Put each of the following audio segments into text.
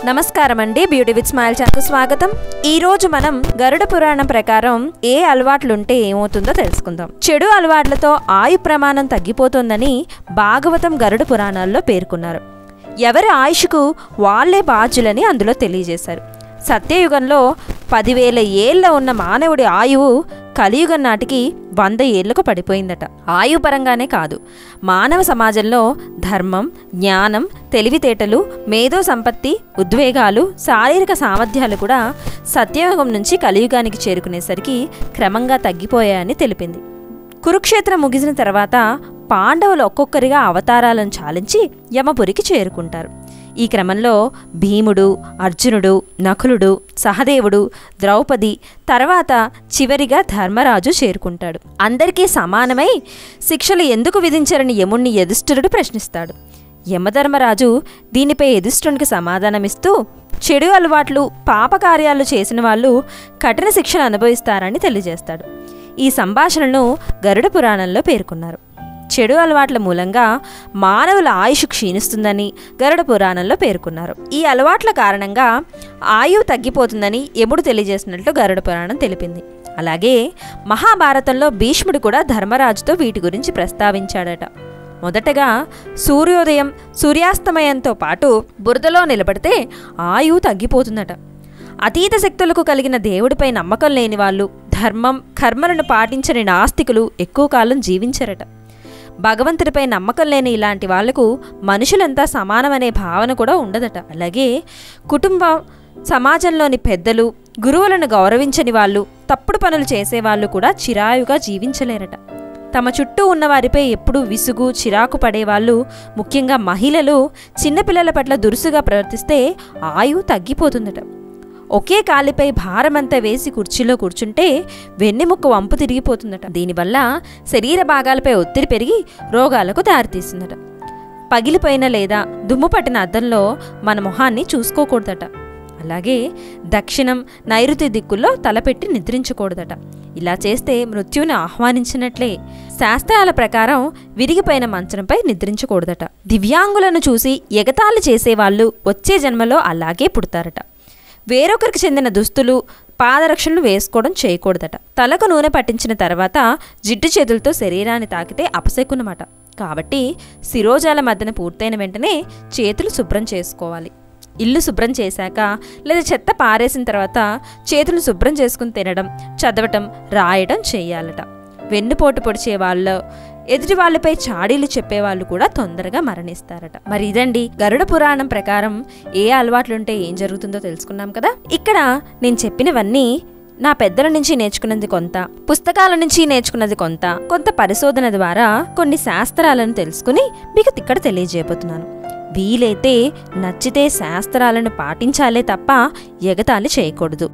నమస్కారం అండి beauty with smile ఛానల్కు స్వాగతం ఈ రోజు మనం గరుడ పురాణం ప్రకారం ఏ అలవాట్లుంటే ఏమవుతుందో తెలుసుకుందాం చెడు అలవాట్లతో ఆయు ప్రమాణం తగ్గిపోతుందని భాగవతం గరుడ పురాణాల్లో పేర్కొన్నారు ఎవరి ఆయుష్కు వాళ్ళే బాధ్యులని అందులో తెలియజేశారు సత్యయుగంలో పదివేల ఏళ్ళ ఉన్న మానవుడి ఆయువు కలియుగం నాటికి వంద ఏళ్లకు పడిపోయిందట ఆయు పరంగానే కాదు మానవ సమాజంలో ధర్మం జ్ఞానం తెలివితేటలు మేధో సంపత్తి ఉద్వేగాలు శారీరక సామర్థ్యాలు కూడా సత్యయుగం నుంచి కలియుగానికి చేరుకునేసరికి క్రమంగా తగ్గిపోయాయని తెలిపింది కురుక్షేత్రం ముగిసిన తర్వాత పాండవులు ఒక్కొక్కరిగా అవతారాలను చాలించి యమపురికి చేరుకుంటారు ఈ క్రమంలో భీముడు అర్జునుడు నకులుడు సహదేవుడు ద్రౌపది తర్వాత చివరిగా ధర్మరాజు చేరుకుంటాడు అందరికీ సమానమై శిక్షలు ఎందుకు విధించారని యముణ్ణి యధిష్ఠిరుడు ప్రశ్నిస్తాడు యమధర్మరాజు దీనిపై యధిష్ఠునికి సమాధానమిస్తూ చెడు అలవాట్లు పాపకార్యాలు చేసిన వాళ్ళు కఠిన శిక్షను అనుభవిస్తారని తెలియజేస్తాడు ఈ సంభాషణను గరుడ పురాణంలో పేర్కొన్నారు చెడు అలవాట్ల మూలంగా మానవుల ఆయుష్ క్షీణిస్తుందని గరుడ పురాణంలో పేర్కొన్నారు ఈ అలవాట్ల కారణంగా ఆయువు తగ్గిపోతుందని యముడు తెలియజేసినట్లు గరుడ పురాణం తెలిపింది అలాగే మహాభారతంలో భీష్ముడు కూడా ధర్మరాజుతో వీటి గురించి ప్రస్తావించాడట మొదటగా సూర్యోదయం సూర్యాస్తమయంతో పాటు బురదలో నిలబడితే ఆయువు తగ్గిపోతుందట అతీత శక్తులకు కలిగిన దేవుడిపై నమ్మకం లేని వాళ్ళు ధర్మం కర్మలను పాటించని నాస్తికులు ఎక్కువ కాలం జీవించరట భగవంతుడిపై నమ్మకం లేని ఇలాంటి వాళ్లకు మనుషులంతా సమానమనే భావన కూడా ఉండదట అలాగే కుటుంబం సమాజంలోని పెద్దలు గురువులను గౌరవించని వాళ్ళు తప్పుడు పనులు చేసేవాళ్ళు కూడా చిరాయుగా జీవించలేరట తమ చుట్టూ ఉన్న వారిపై ఎప్పుడూ విసుగు చిరాకు పడేవాళ్ళు ముఖ్యంగా మహిళలు చిన్నపిల్లల పట్ల దురుసుగా ప్రవర్తిస్తే ఆయువు తగ్గిపోతుందట ఒకే కాలిపై భారమంతా వేసి కుర్చీలో కూర్చుంటే వెన్నెముక్క వంపు తిరిగిపోతుందట దీనివల్ల శరీర భాగాలపై ఒత్తిడి పెరిగి రోగాలకు దారితీస్తుందట పగిలిపోయిన లేదా దుమ్ము పట్టిన అద్దంలో మన మొహాన్ని చూసుకోకూడదట అలాగే దక్షిణం నైరుతి దిక్కుల్లో తలపెట్టి నిద్రించకూడదట ఇలా చేస్తే మృత్యువుని ఆహ్వానించినట్లే శాస్త్రాల ప్రకారం విరిగిపోయిన మంచంపై నిద్రించకూడదట దివ్యాంగులను చూసి ఎగతాళి చేసేవాళ్ళు వచ్చే జన్మలో అలాగే పుడతారట వేరొకరికి చెందిన దుస్తులు పాదరక్షణలు వేసుకోవడం చేయకూడదట తలకు నూనె పట్టించిన తర్వాత జిడ్డు చేతులతో శరీరాన్ని తాకితే అపశకునమాట కాబట్టి శిరోజాల మధ్యన పూర్తయిన వెంటనే చేతులు శుభ్రం చేసుకోవాలి ఇల్లు శుభ్రం చేశాక లేదా చెత్త పారేసిన తర్వాత చేతులు శుభ్రం చేసుకుని తినడం చదవటం రాయడం చేయాలట వెన్నుపోటు పొడిచే వాళ్ళు ఎదుటి వాళ్ళపై చాడీలు చెప్పేవాళ్ళు కూడా తొందరగా మరణిస్తారట మరి ఇదండి గరుడ పురాణం ప్రకారం ఏ అలవాట్లుంటే ఏం జరుగుతుందో తెలుసుకున్నాం కదా ఇక్కడ నేను చెప్పినవన్నీ నా పెద్దల నుంచి నేర్చుకున్నది కొంత పుస్తకాల నుంచి నేర్చుకున్నది కొంత కొంత పరిశోధన ద్వారా కొన్ని శాస్త్రాలను తెలుసుకుని మీకు ఇక్కడ తెలియజేయబోతున్నాను వీలైతే నచ్చితే శాస్త్రాలను పాటించాలే తప్ప ఎగతాళి చేయకూడదు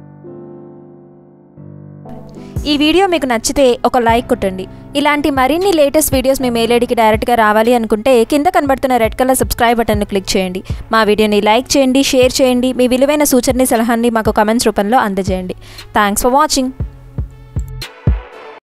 ఈ వీడియో మీకు నచ్చితే ఒక లైక్ కొట్టండి ఇలాంటి మరిన్ని లేటెస్ట్ వీడియోస్ మీ మెయిల్ ఐడికి డైరెక్ట్గా రావాలి అనుకుంటే కింద కనబడుతున్న రెడ్ కలర్ సబ్స్క్రైబ్ బటన్ను క్లిక్ చేయండి మా వీడియోని లైక్ చేయండి షేర్ చేయండి మీ విలువైన సూచనని సలహాన్ని మాకు కమెంట్స్ రూపంలో అందజేయండి థ్యాంక్స్ ఫర్ వాచింగ్